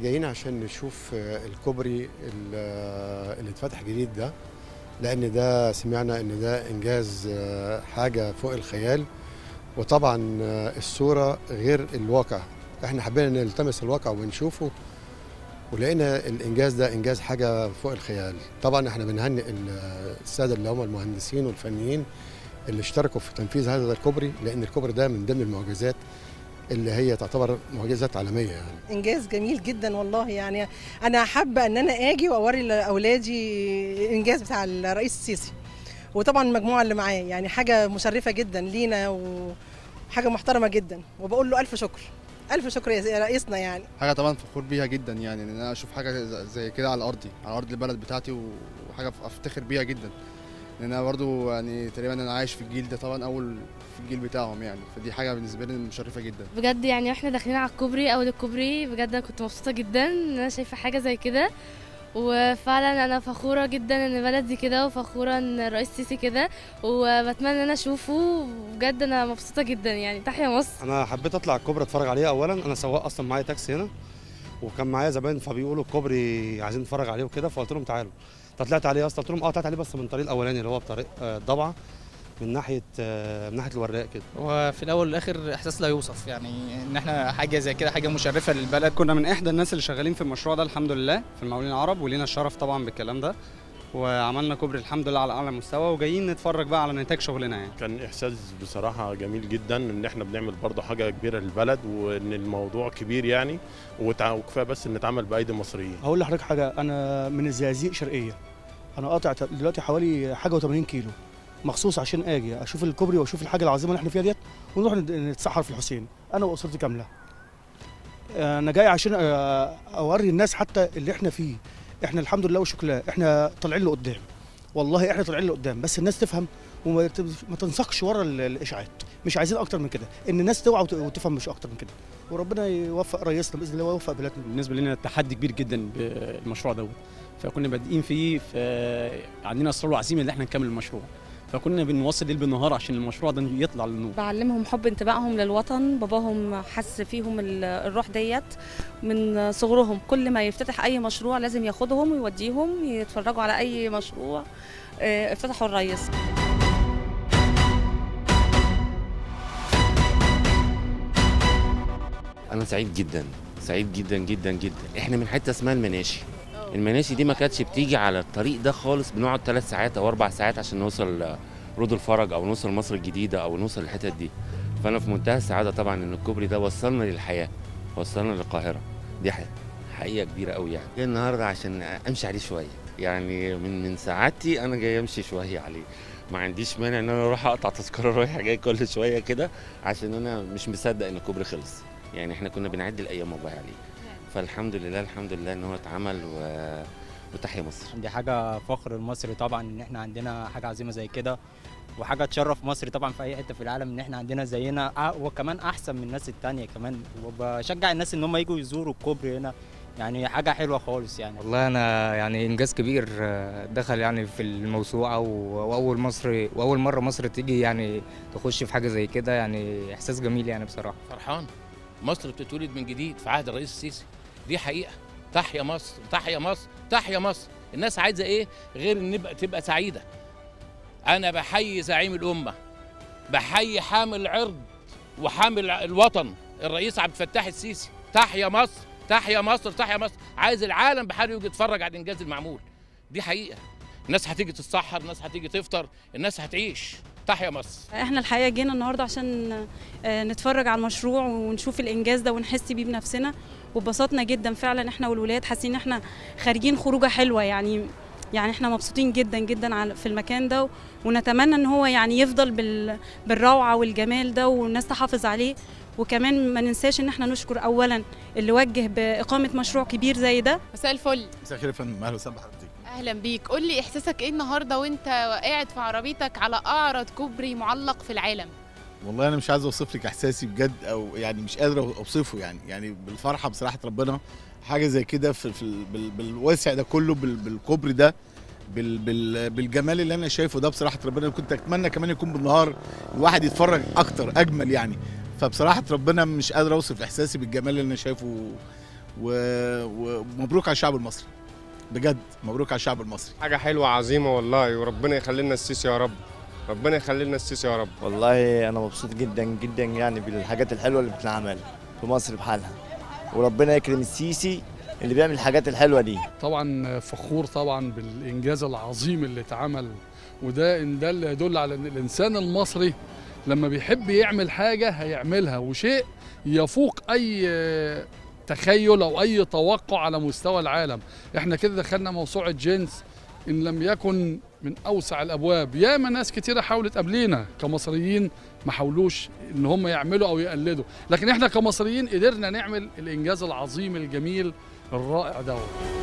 جايين عشان نشوف آه، الكوبري ال- آه، اللي اتفتح جديد ده لان ده سمعنا ان ده انجاز آه، حاجه فوق الخيال وطبعا آه، الصوره غير الواقع احنا حبينا نلتمس الواقع ونشوفه ولقينا الانجاز ده انجاز حاجه فوق الخيال طبعا احنا بنهنئ ال- الساده اللي هم المهندسين والفنيين اللي اشتركوا في تنفيذ هذا الكوبري لان الكوبري ده من ضمن المعجزات اللي هي تعتبر معجزات عالميه يعني انجاز جميل جدا والله يعني انا حابه ان انا اجي واوري لاولادي الانجاز بتاع الرئيس السيسي وطبعا المجموعه اللي معاه يعني حاجه مشرفه جدا لينا وحاجه محترمه جدا وبقول له الف شكر الف شكر يا رئيسنا يعني حاجه طبعا فخور بيها جدا يعني ان انا اشوف حاجه ز- زي كده على ارضي على ارض البلد بتاعتي وحاجه افتخر بيها جدا لان انا برضو يعني تقريبا انا عايش في الجيل ده طبعا اول في الجيل بتاعهم يعني فدي حاجه بالنسبه لي مشرفه جدا بجد يعني واحنا داخلين على الكوبري اول الكوبري بجد انا كنت مبسوطه جدا ان انا شايفه حاجه زي كده وفعلا انا فخوره جدا ان بلدي كده وفخوره ان الرئيس السيسي كده وبتمنى ان انا اشوفه بجد انا مبسوطه جدا يعني تحيا مصر انا حبيت اطلع الكوبري اتفرج عليه اولا انا سواق اصلا معايا تاكسي هنا وكان معايا زباين فبيقولوا الكوبري عايزين نتفرج عليه وكده فقلت لهم تعالوا طلعت عليه اصلا قلت لهم اه طلعت عليه بس من الطريق الاولاني اللي هو بطريق آه، ضبعه من ناحيه آه، من ناحيه الوراق كده وفي الاول والاخر احساس لا يوصف يعني ان احنا حاجه زي كده حاجه مشرفه للبلد كنا من احدى الناس اللي شغالين في المشروع ده الحمد لله في المقاولين العرب ولينا الشرف طبعا بالكلام ده وعملنا كوبري الحمد لله على اعلى مستوى وجايين نتفرج بقى على نتاج شغلنا يعني كان احساس بصراحه جميل جدا ان احنا بنعمل برضه حاجه كبيره للبلد وان الموضوع كبير يعني وتع- وكفايه بس ان اتعمل بايدي مصريين هقول لحضرتك حاجه انا من الزقازيق شرقيه انا قاطع ت- دلوقتي حوالي حاجه و80 كيلو مخصوص عشان اجي اشوف الكوبري واشوف الحاجه العظيمه اللي احنا فيها ديت ونروح نت- نتسحر في الحسين انا واسرتي كامله انا جاي عشان آه، اوري الناس حتى اللي احنا فيه احنا الحمد لله والشكر لله احنا طالعين لقدام والله احنا طالعين لقدام بس الناس تفهم وما ت- ما تنسقش ورا ال- الاشاعات مش عايزين اكتر من كده ان الناس توعى وت- وتفهم مش اكتر من كده وربنا يوفق رئيسنا باذن الله ويوفق بلادنا بالنسبه لنا تحدي كبير جدا بالمشروع دوت فكنا بادئين فيه عندنا اصرار وعزيمه ان احنا نكمل المشروع فكنا بنوصل ليل بالنهار عشان المشروع ده يطلع للنور بعلمهم حب انتمائهم للوطن باباهم حس فيهم ال- الروح ديت من صغرهم كل ما يفتتح اي مشروع لازم ياخدهم ويوديهم يتفرجوا على اي مشروع اه، افتتحوا الريس انا سعيد جدا سعيد جدا جدا جدا احنا من حته اسمها المناشي المناشي دي ما كانتش بتيجي على الطريق ده خالص بنقعد ثلاث ساعات او اربع ساعات عشان نوصل آه، رود الفرج او نوصل مصر الجديده او نوصل الحتت دي فانا في منتهى السعاده طبعا ان الكوبري ده وصلنا للحياه وصلنا للقاهره دي ح- حقيقه كبيره قوي يعني جاي النهارده عشان امشي عليه شويه يعني من من سعادتي انا جاي امشي شويه عليه ما عنديش مانع ان انا اروح اقطع تذكره رايح جاي كل شويه كده عشان انا مش مصدق ان الكوبري خلص يعني احنا كنا بنعد الايام والله عليه فالحمد لله الحمد لله ان هو اتعمل و... وتحيا مصر دي حاجه فخر المصري طبعا ان احنا عندنا حاجه عظيمه زي كده وحاجه تشرف مصر طبعا في اي حته في العالم ان احنا عندنا زينا أ- وكمان احسن من الناس التانية كمان وبشجع الناس ان هم يجوا يزوروا الكوبري هنا يعني حاجه حلوه خالص يعني والله انا يعني انجاز كبير آه، دخل يعني في الموسوعه و- واول مصر واول مره مصر تيجي يعني تخش في حاجه زي كده يعني احساس جميل يعني بصراحه فرحان مصر بتتولد من جديد في عهد الرئيس السيسي دي حقيقه تحيا مصر تحيا مصر تحيا مصر الناس عايزه ايه غير ان نبقى تبقى سعيده انا بحيي زعيم الامه بحيي حامل العرض وحامل الوطن الرئيس عبد الفتاح السيسي تحيا مصر تحيا مصر تحيا مصر عايز العالم بحاله يجي يتفرج على الانجاز المعمول دي حقيقه الناس هتيجي تتسحر الناس هتيجي تفطر الناس هتعيش تحيا مصر احنا الحقيقه جينا النهارده عشان آه، نتفرج على المشروع ونشوف الانجاز ده ونحس بيه بنفسنا وبسطنا جدا فعلا احنا والولاد حاسين ان احنا خارجين خروجه حلوه يعني يعني احنا مبسوطين جدا جدا على- في المكان ده ونتمنى ان هو يعني يفضل بال بالروعه والجمال ده والناس تحافظ عليه وكمان ما ننساش ان احنا نشكر اولا اللي وجه باقامه مشروع كبير زي ده مساء الفل مساء الخير يا فندم اهلا وسهلا بحضرتك اهلا بيك قول لي احساسك ايه النهارده وانت قاعد في عربيتك على اعرض كوبري معلق في العالم والله انا مش عايز اوصف لك احساسي بجد او يعني مش قادر اوصفه يعني يعني بالفرحه بصراحه ربنا حاجه زي كده في, في ال- بال- بالواسع ده كله بال- بالكوبري ده بال بال بالجمال اللي انا شايفه ده بصراحه ربنا كنت اتمنى كمان يكون بالنهار الواحد يتفرج اكتر اجمل يعني فبصراحه ربنا مش قادر اوصف احساسي بالجمال اللي انا شايفه و- ومبروك على الشعب المصري بجد مبروك على الشعب المصري حاجة حلوة عظيمة والله وربنا يخلي لنا السيسي يا رب ربنا يخلي لنا السيسي يا رب والله انا مبسوط جدا جدا يعني بالحاجات الحلوه اللي بتتعمل في مصر بحالها وربنا يكرم السيسي اللي بيعمل الحاجات الحلوه دي طبعا فخور طبعا بالانجاز العظيم اللي اتعمل وده ان ده اللي يدل على ان الانسان المصري لما بيحب يعمل حاجه هيعملها وشيء يفوق اي تخيل او اي توقع على مستوى العالم احنا كده دخلنا موسوعه جينز ان لم يكن من اوسع الابواب ياما ناس كتيره حاولت قبلينا كمصريين ما حاولوش ان هم يعملوا او يقلدوا لكن احنا كمصريين قدرنا نعمل الانجاز العظيم الجميل الرائع دوت